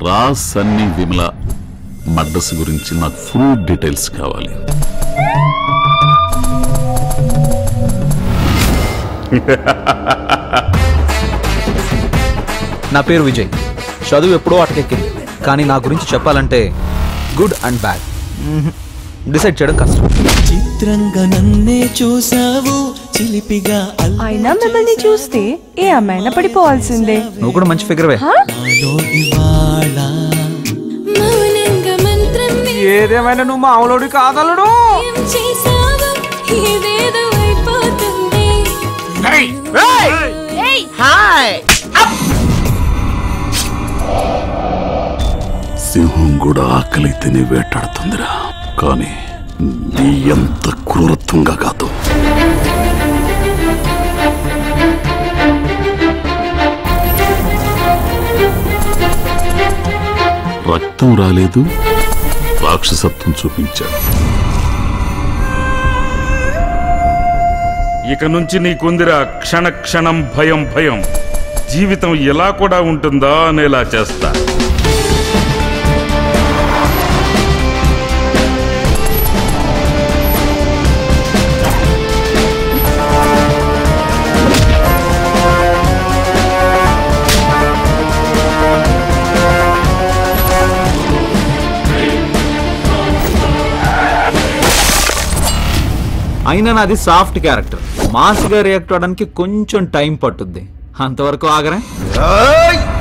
రా సన్నీ విమల మడ్రస్ గురించి నాకు ఫుల్ డీటెయిల్స్ కావాలి నా పేరు విజయ్ చదువు ఎప్పుడో అటకెక్కింది కానీ నా గురించి చెప్పాలంటే గుడ్ అండ్ బ్యాడ్ డిసైడ్ చేయడం కష్టం చిత్రంగా నన్నే చూసావు చిలిపిగా అయినా మిమ్మల్ని చూస్తే ఏ అమ్మాయినా పడిపోవాల్సిందే నువ్వు కూడా మంచి ఫిగర్వే అల్లాలో ఇవాళ మౌనంగా మంత్రం ఏదేమైనా నువ్వు మామూలుడి కాదలుడు ఏం చేసావు ఏదేదో అయిపోతుంది సింహం కూడా ఆకలితేనే వేటాడుతుందిరా కానీ నీ ఎంత క్రూరత్వంగా కాదు రక్తం రాలేదు రాక్షసత్వం చూపించాడు ఇక నుంచి నీకుందిరా క్షణ క్షణం భయం భయం జీవితం ఎలా కూడా ఉంటుందా అనేలా చేస్తా అయినా నాది సాఫ్ట్ క్యారెక్టర్ మాస్గా రియాక్ట్ అవడానికి కొంచెం టైం పట్టుద్ది అంతవరకు ఆగరా ఏయ్!